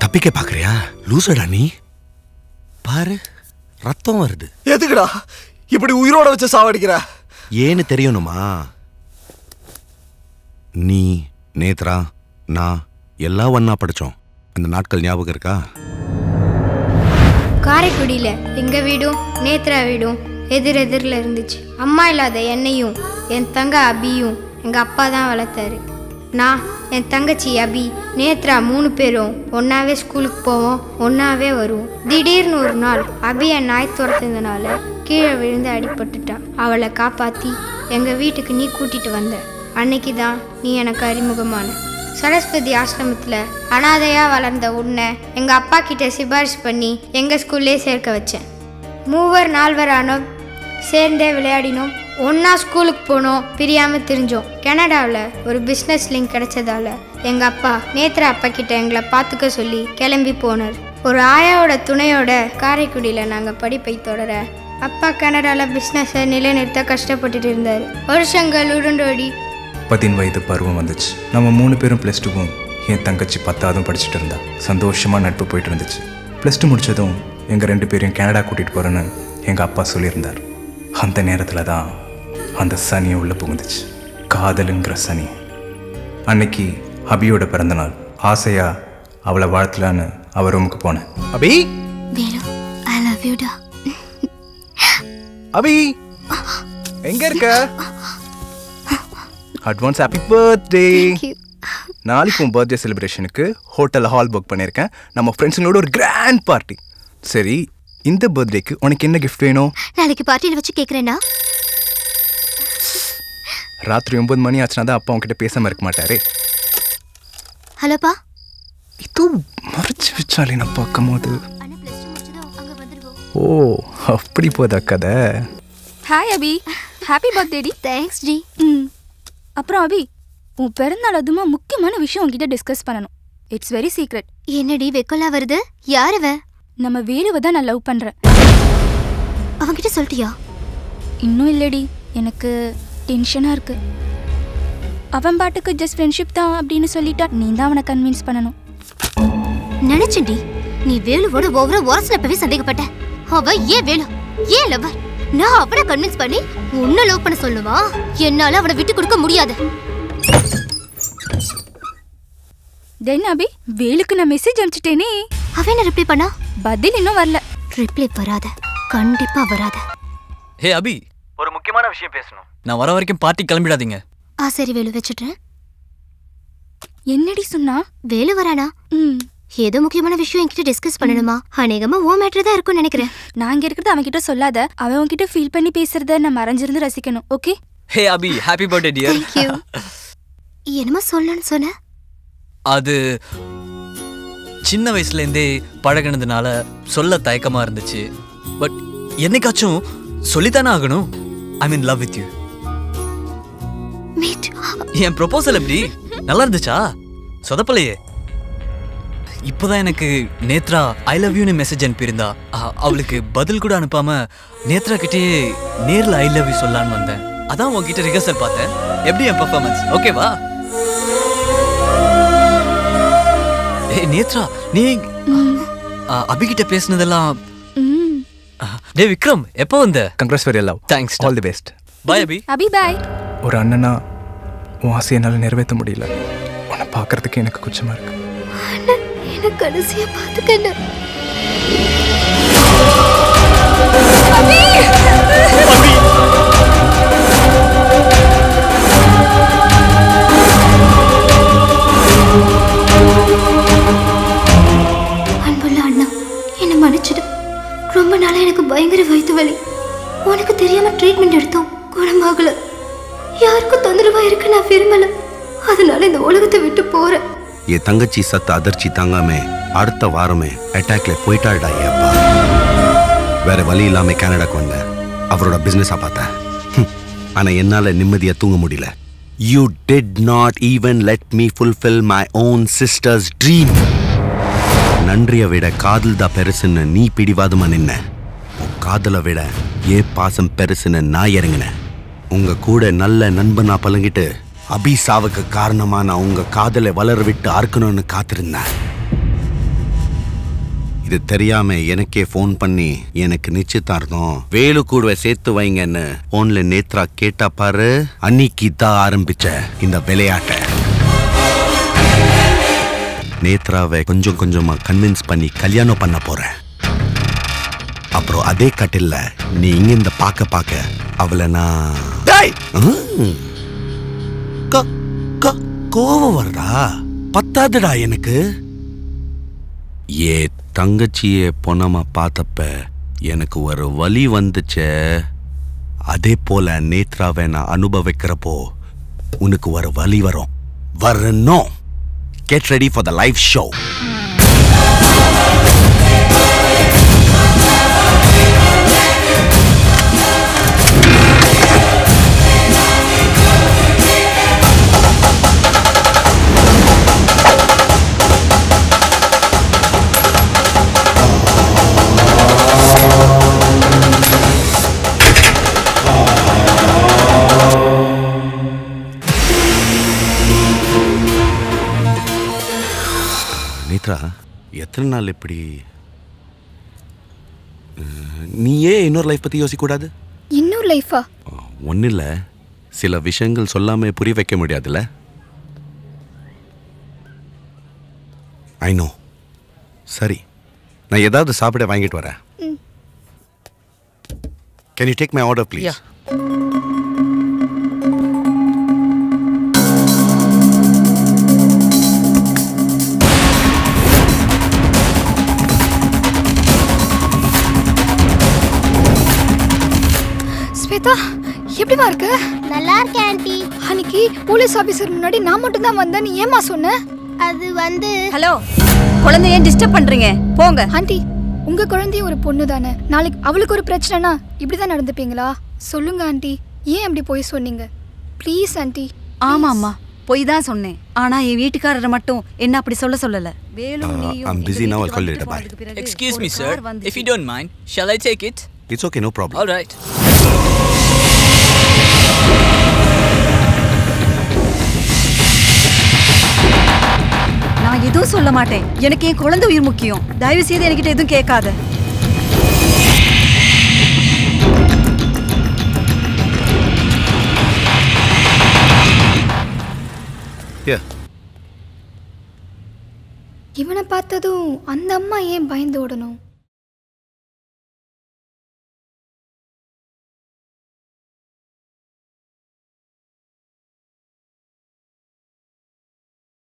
தப்பிக்க பாக்குறியா லூசடா நீ பாரு ரத்தம் வருது எதுக்குடா இப்படி உயிரோட வச்சு சாவடிக்கிற ஏன்னு தெரியணுமா நீ நேத்ரா நான் எல்லாம் ஒண்ணா படிச்சோம் அந்த நாட்கள் ஞாபகம் இருக்கா காரைக்குடியில் எங்கள் வீடும் நேத்ரா வீடும் எதிர் எதிரில் இருந்துச்சு அம்மா இல்லாத என்னையும் என் தங்க அபியும் எங்கள் அப்பா தான் வளர்த்தாரு நான் என் தங்கச்சி அபி நேத்ரா மூணு பேரும் ஒன்றாவே ஸ்கூலுக்கு போவோம் ஒன்றாவே வருவோம் திடீர்னு ஒரு நாள் அபி என் நாய் துரத்துனதுனால கீழே விழுந்து அடிபட்டுட்டான் அவளை காப்பாற்றி எங்கள் வீட்டுக்கு நீ கூட்டிகிட்டு வந்த அன்னைக்கு தான் நீ எனக்கு அறிமுகமான சரஸ்வதி ஆசிரமத்தில் அனாதையாக வளர்ந்த உன்னை எங்கள் அப்பா கிட்ட சிபாரிசு பண்ணி எங்கள் ஸ்கூல்லே சேர்க்க வச்சேன் மூவர் நால்வரானோம் சேர்ந்தே விளையாடினோம் ஒன்றா ஸ்கூலுக்கு போனோம் பிரியாமல் திரிஞ்சோம் கனடாவில் ஒரு பிஸ்னஸ் லிங்க் கிடைச்சதால எங்கள் அப்பா நேத்ரா அப்பா கிட்ட எங்களை பார்த்துக்க சொல்லி கிளம்பி போனார் ஒரு ஆயாவோட துணையோட காரைக்குடியில் நாங்கள் படிப்பை தொடர அப்பா கனடாவில் பிஸ்னஸை நிலைநிறுத்த கஷ்டப்பட்டுட்டு இருந்தார் வருஷங்கள் உருண்டோடி பதின் வயது பருவம் வந்துச்சு நம்ம மூணு பேரும் ப்ளஸ் டூவும் என் தங்கச்சி பத்தாவதும் படிச்சுட்டு இருந்தா சந்தோஷமாக நட்பு போயிட்டு இருந்துச்சு ப்ளஸ் டூ முடிச்சதும் எங்கள் ரெண்டு பேரையும் கனடா கூட்டிகிட்டு போகிறேன்னு எங்கள் அப்பா சொல்லியிருந்தார் அந்த நேரத்தில் தான் அந்த சனி உள்ளே புகுந்துச்சு காதலுங்கிற சனி அன்னைக்கு அபியோட பிறந்தநாள் ஆசையாக அவளை வாழ்த்தலான்னு அவர் ரூமுக்கு போனேன் அபி வேலு ஐ லவ் யூடா அபி எங்க இருக்க அட்வான்ஸ் ஹாப்பி பர்த்டே நாளைக்கு உன் பர்த்டே செலிப்ரேஷனுக்கு ஹோட்டலில் ஹால் புக் பண்ணியிருக்கேன் நம்ம ஃப்ரெண்ட்ஸுங்களோட ஒரு கிராண்ட் பார்ட்டி சரி இந்த பர்த்டேக்கு உனக்கு என்ன கிஃப்ட் வேணும் நாளைக்கு பார்ட்டியில் வச்சு கேட்குறேன்டா ராத்திரி ஒன்பது மணி ஆச்சுனா தான் அப்பா உன்கிட்ட பேசாம இருக்க மாட்டாரே ஹலோப்பா இது மறைச்சு வச்சாலே நான் பார்க்கும் போது அண்ணா ப்ளஸ் டூ முடிச்சதும் அங்கே வந்துடுவோம் ஓ அப்படி போதா கதை ஹாய் அபி ஹாப்பி பர்த்டே டி தேங்க்ஸ் டி ம் அப்புறம் அபி உன் பிறந்தநாள் அதுமா முக்கியமான விஷயம் உன்கிட்ட டிஸ்கஸ் பண்ணணும் இட்ஸ் வெரி சீக்ரெட் என்னடி வெக்கலா வருது யார் அவ நம்ம வேலுவை தான் நான் லவ் பண்ணுறேன் அவன்கிட்ட சொல்லிட்டியா இன்னும் இல்லடி எனக்கு டென்ஷனாக இருக்கு அவன் பாட்டுக்கு ஜஸ்ட் ஃப்ரெண்ட்ஷிப் தான் அப்படின்னு சொல்லிட்டா நீ தான் அவனை கன்வின்ஸ் பண்ணணும் நினைச்சேன்டி நீ வேலுவோட ஒவ்வொரு வாரஸ்ல சந்தேகப்பட்ட அவ ஏன் வேலு ஏன் லவர் நான் அவனை கன்வின்ஸ் பண்ணி உன்னை லவ் பண்ண சொல்லுவா என்னால அவனை விட்டு கொடுக்க முடியாது தென் அபி வேலுக்கு நான் மெசேஜ் அனுப்பிச்சிட்டேனே அவன் என்ன ரிப்ளை பண்ணா பதில் இன்னும் வரல ரிப்ளை வராத கண்டிப்பா வராத ஹே அபி ஒரு முக்கியமான விஷயம் பேசணும் நான் வர வரைக்கும் பார்ட்டி கிளம்பிடாதீங்க ஆ சரி வேலு வச்சுட்றேன் என்னடி சொன்னா வேலு வரானா ம் ஏதோ முக்கியமான விஷயம் என்கிட்ட டிஸ்கஸ் பண்ணணுமா அநேகமா ஓ மேட்ரு தான் இருக்கும்னு நினைக்கிறேன் நான் இங்க இருக்கிறத அவன்கிட்ட சொல்லாத அவன் உன்கிட்ட ஃபீல் பண்ணி பேசுறத நான் மறைஞ்சிருந்து ரசிக்கணும் okay hey Abhi happy birthday dear thank you என்னமா சொல்லணும்னு சொன்ன அது சின்ன வயசுலேருந்தே பழகினதுனால சொல்ல தயக்கமா இருந்துச்சு பட் என்னைக்காச்சும் சொல்லித்தானே ஆகணும் I mean love with you meet என் ப்ரொபோசல் எப்படி நல்லா இருந்துச்சா சொதப்பலையே இப்போதான் எனக்கு நேத்ரா ஐ லவ் யூன்னு மெசேஜ் அனுப்பியிருந்தா அ- அவளுக்கு பதில் கூட அனுப்பாம நேத்ரா கிட்டேயே நேர்ல ஐ லவ் யூ சொல்லலான்னு வந்தேன் அதான் உன்கிட்ட ரிஹர்சல் பார்த்தேன் எப்படி என் பர்ஃபார்மன்ஸ் ஓகேவா ஏய் நேத்ரா நீ அ, அபிகிட்ட பேசுனதெல்லாம் ம் அ, டேய் விக்ரம் எப்போ வந்த congrats for love thanks all the best bye Abhi Abhi bye ஒரு அண்ணனா உன் ஆசையை என்னால் நிறைவேற்ற முடியல உன்னை பார்க்கறதுக்கு எனக்கு குச்சமா இருக்கு எனக்கு கடைசியா பாத்துக்கண்ண அன்புள்ள அண்ணா என்னை மன்னிச்சிடு ரொம்ப நாளா எனக்கு பயங்கர வயிற்று வலி உனக்கு தெரியாம ட்ரீட்மெண்ட் எடுத்தோம் குணமாகல யாருக்கும் தொந்தரவா இருக்க நான் விரும்பல அதனால இந்த உலகத்தை விட்டு போறேன் என் தங்கச்சி சத்த அதிர்ச்சி தாங்காம அடுத்த வாரமே அட்டாக்ல போயிட்டாள்டா என் அப்பா வேற வழி இல்லாம கனடாக்கு வந்தேன் அவரோட பிசினஸா பார்த்தேன் ஹம். ஆனா என்னால நிம்மதியா தூங்க முடியல you did not even let me fulfil my own sister's dream நன்றிய விட காதல் தான் பெருசுன்னு நீ பிடிவாதமா நின்ன உன் காதலை விட ஏ பாசம் பெருசுன்னு நான் இறங்கினேன் உங்க கூட நல்ல நண்பனா பழங்கிட்டு அபிசாவுக்கு காரணமா நான் உங்க காதலை வளர விட்டு அறுக்கணும்னு காத்திருந்தேன் இது தெரியாம எனக்கே ஃபோன் பண்ணி எனக்கு நிச்சயதார்த்தம் வேலு கூடவே சேர்த்து வைங்கன்னு போன்ல நேத்ரா கேட்டா பாரு அன்னைக்கு தான் ஆரம்பிச்ச இந்த விளையாட்டை நேத்ராவை கொஞ்சம் கொஞ்சமா கன்வின்ஸ் பண்ணி கல்யாணம் பண்ண போறேன் அப்புறம் அதே கட்டில்ல நீ இங்கிருந்து பார்க்க பார்க்க அவளை நான் டேய் ம். க- க- கோவம் வருதா பத்தாதுடா எனக்கு ஏ தங்கச்சிய பொணமா பார்த்தப்ப எனக்கு ஒரு வலி வந்துச்சே அதே போல நேத்ராவை நான் அனுபவிக்கிறப்போ உனக்கு ஒரு வலி வரும் வரணும் get ready for the live show Nethra எத்தனை நாள் இப்படி அஹ், நீயே இன்னொரு லைஃப் பத்தி யோசிக்க கூடாது இன்னும் லைஃபா ஒன்றும் இல்லை சில விஷயங்கள் சொல்லாம புரிய வைக்க முடியாதுல்ல ஐ நோ சரி நான் ஏதாவது சாப்பிட வாங்கிட்டு வரேன் can you take my order please Swetha எப்படிமா இருக்க நல்லா இருக்கேன் ஆண்டி அன்னைக்கு போலீஸ் ஆபீசர் முன்னாடி நான் மட்டும் தான் வந்தேன் நீ ஏமா சொன்ன அது வந்து ஹலோ குழந்தைய டிஸ்டர்ப் பண்றீங்க போங்க ஆண்டி உங்க குழந்தையும் ஒரு பொண்ணு தானே நாளைக்கு அவளுக்கு ஒரு பிரச்சனைனா இப்படிதான் நடந்துப்பீங்களா சொல்லுங்க ஆண்டி ஏன் அப்படி போய் சொன்னீங்க ப்ளீஸ் ஆண்டி ஆமா அம்மா பொய் தான் சொன்னேன் ஆனா என் வீட்டுக்காரரை மட்டும் என்ன அப்படி சொல்ல சொல்லல வேலும் Uh, நீயும் I'm எங்க busy now, I'll வீட்டுக்கு call you வந்துட்டு later. Bye. போனதுக்கு பிறகு எக்ஸ்கியூஸ் ஒரு மீ சார் car வந்துச்சு. If you don't mind shall I take it it's okay no problem all right நான் எதுவும் சொல்ல மாட்டேன் எனக்கு என் குழந்தை உயிர் முக்கியம் தயவு செய்து என்கிட்ட எதுவும் கேட்காத இவனை பார்த்ததும் அந்த அம்மா ஏன் பயந்து ஓடணும்